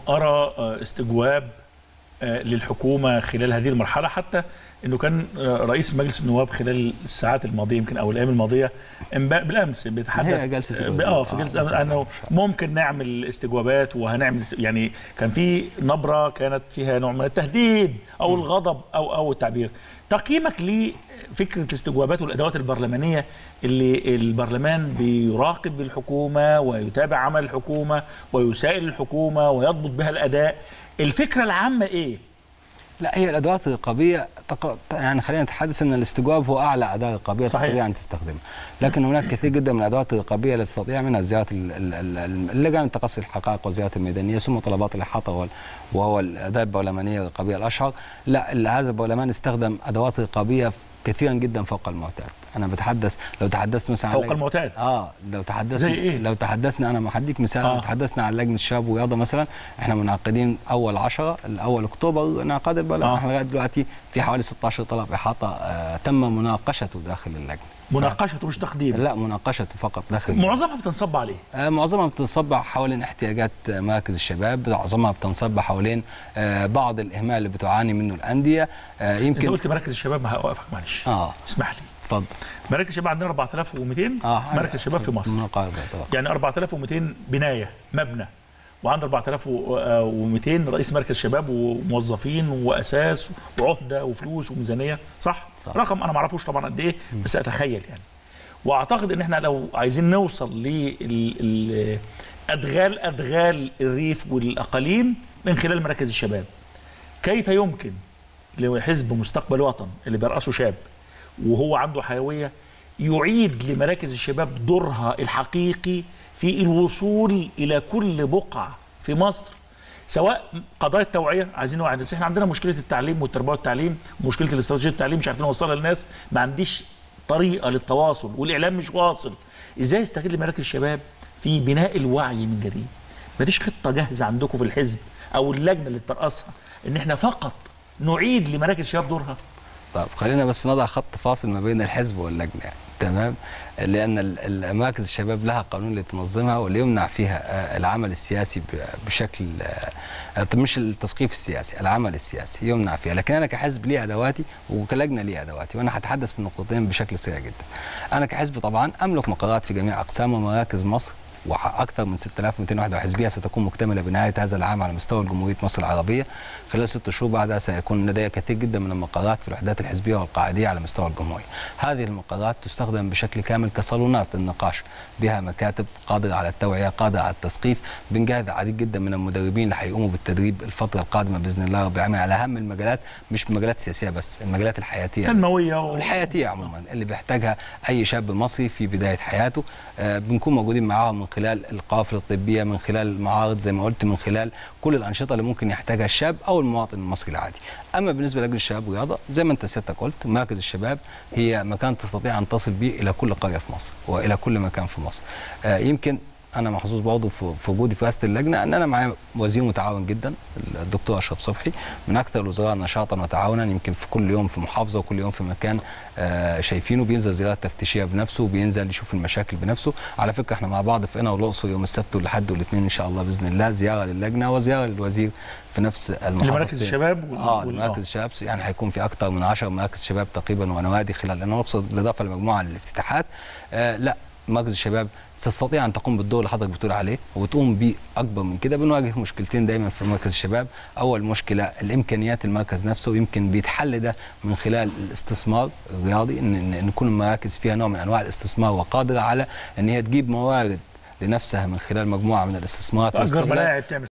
ارى آه، استجواب آه، للحكومه خلال هذه المرحله حتى انه كان آه، رئيس مجلس النواب خلال الساعات الماضيه يمكن او الايام الماضيه امبا- بالامس بيتحدث هي جلسة آه، الوزراء. اه في آه، جلسه جلسة انه ممكن نعمل استجوابات وهنعمل است- يعني كان في نبره كانت فيها نوع من التهديد او الغضب او او التعبير تقييمك لفكره الاستجوابات والادوات البرلمانيه اللي البرلمان بيراقب الحكومه ويتابع عمل الحكومه ويسائل الحكومه ويضبط بها الاداء الفكره العامه ايه لا هي الادوات الرقابيه تق... يعني خلينا نتحدث ان الاستجواب هو اعلى اداه رقابيه صحيح. تستطيع ان تستخدمها لكن هناك كثير جدا من الادوات الرقابيه التي تستطيع منها زياره ال- ال- ال- اللجان تقصي الحقائق والزيارات الميدانيه ثم طلبات الاحاطه وال- وهو الاداه البرلمانيه الرقابيه الاشهر لا ال- هذا البرلمان استخدم ادوات رقابيه كثيرا جدا فوق المعتاد انا بتحدث لو تحدثت مثلا عن فوق لجنة- المعتاد اه لو تحدثنا زي إيه؟ لو تحدثنا انا هديك مثال آه. لو تحدثنا عن لجنه الشباب والرياضه مثلا احنا منعقدين اول 10 الاول اكتوبر انعقاد البرلمان آه. احنا لغايه دلوقتي في حوالي 16 طلب احاطه آه تم مناقشته داخل اللجنه مناقشته مش تقديم لا مناقشته فقط داخل اللجنة. معظمها بتنصب عليه آه، معظمها بتنصب حوالين احتياجات آه، مراكز الشباب معظمها بتنصب حوالين آه، بعض الاهمال اللي بتعاني منه الانديه آه، انت يمكن قلت مراكز الشباب ما هوقفك معلش اه اسمح لي اتفضل مراكز الشباب عندنا 4200 اه مركز شباب في مصر مناقضة سواء. يعني 4200 بنايه مبنى وعند 4200 رئيس مركز شباب وموظفين واساس وعهده وفلوس وميزانيه صح؟ صح. رقم انا ما اعرفوش طبعا قد ايه بس اتخيل يعني واعتقد ان احنا لو عايزين نوصل ل ادغال ادغال الريف والاقاليم من خلال مراكز الشباب كيف يمكن لحزب مستقبل وطن اللي بيرأسه شاب وهو عنده حيويه يعيد لمراكز الشباب دورها الحقيقي في الوصول الى كل بقعه في مصر سواء قضايا التوعيه عايزين نوعي الناس احنا عندنا مشكله التعليم والتربيه والتعليم مشكله الاستراتيجيه التعليم مش عارفين نوصلها للناس ما عنديش طريقه للتواصل والاعلام مش واصل ازاي استغل مراكز الشباب في بناء الوعي من جديد مفيش خطه جاهزه عندكم في الحزب او اللجنه اللي بترأسها ان احنا فقط نعيد لمراكز الشباب دورها طيب خلينا بس نضع خط فاصل ما بين الحزب واللجنه يعني. تمام لان ال- ال- مراكز الشباب لها قانون اللي تنظمها واللي يمنع فيها آه، العمل السياسي ب- بشكل آه، طب مش التثقيف السياسي العمل السياسي يمنع فيها لكن انا كحزب لي ادواتي وكلجنه لي ادواتي وانا هتحدث في النقطتين بشكل سريع جدا انا كحزب طبعا املك مقرات في جميع اقسام ومراكز مصر واكثر من 6201 حزبيه ستكون مكتمله بنهايه هذا العام على مستوى جمهوريه مصر العربيه خلال ست شهور بعدها سيكون لدي كثير جدا من المقرات في الوحدات الحزبيه والقاعديه على مستوى الجمهوريه. هذه المقرات تستخدم بشكل كامل كصالونات للنقاش بها مكاتب قادره على التوعيه قادره على التثقيف بنجهز عديد جدا من المدربين اللي هيقوموا بالتدريب الفتره القادمه باذن الله رب العالمين على اهم المجالات مش مجالات سياسيه بس المجالات الحياتيه تنمويه و... والحياتيه عموما اللي بيحتاجها اي شاب مصري في بدايه حياته آه، بنكون موجودين معاهم من خلال القوافل الطبيه من خلال المعارض زي ما قلت من خلال كل الانشطه اللي ممكن يحتاجها الشاب او المواطن المصري العادي اما بالنسبه لجنه الشباب والرياضه زي ما انت سيادتك قلت مراكز الشباب هي مكان تستطيع ان تصل به الى كل قريه في مصر والى كل مكان في مصر آه، يمكن انا محظوظ برضه في في وجودي في رئاسه اللجنه ان انا معايا وزير متعاون جدا الدكتور اشرف صبحي من اكثر الوزراء نشاطا وتعاونا يمكن في كل يوم في محافظه وكل يوم في مكان آه، شايفينه بينزل زيارات تفتيشيه بنفسه وبينزل يشوف المشاكل بنفسه على فكره احنا مع بعض في قنا والاقصر يوم السبت والاحد والاثنين ان شاء الله باذن الله زياره للجنه وزياره للوزير في نفس المحافظه لمراكز الشباب وال- اه وال- لمراكز الشباب يعني هيكون في اكثر من 10 مراكز شباب تقريبا ونوادي خلال انا اقصد بالاضافه لمجموعه الافتتاحات آه لا مراكز الشباب تستطيع ان تقوم بالدور اللي حضرتك بتقول عليه وتقوم بيه اكبر من كده بنواجه مشكلتين دايما في مركز الشباب اول مشكله الامكانيات المركز نفسه ويمكن بيتحل ده من خلال الاستثمار الرياضي ان ان إن كل المراكز فيها نوع من انواع الاستثمار وقادره على ان هي تجيب موارد لنفسها من خلال مجموعه من الاستثمارات تأجر واستغلال ملاعب تعمل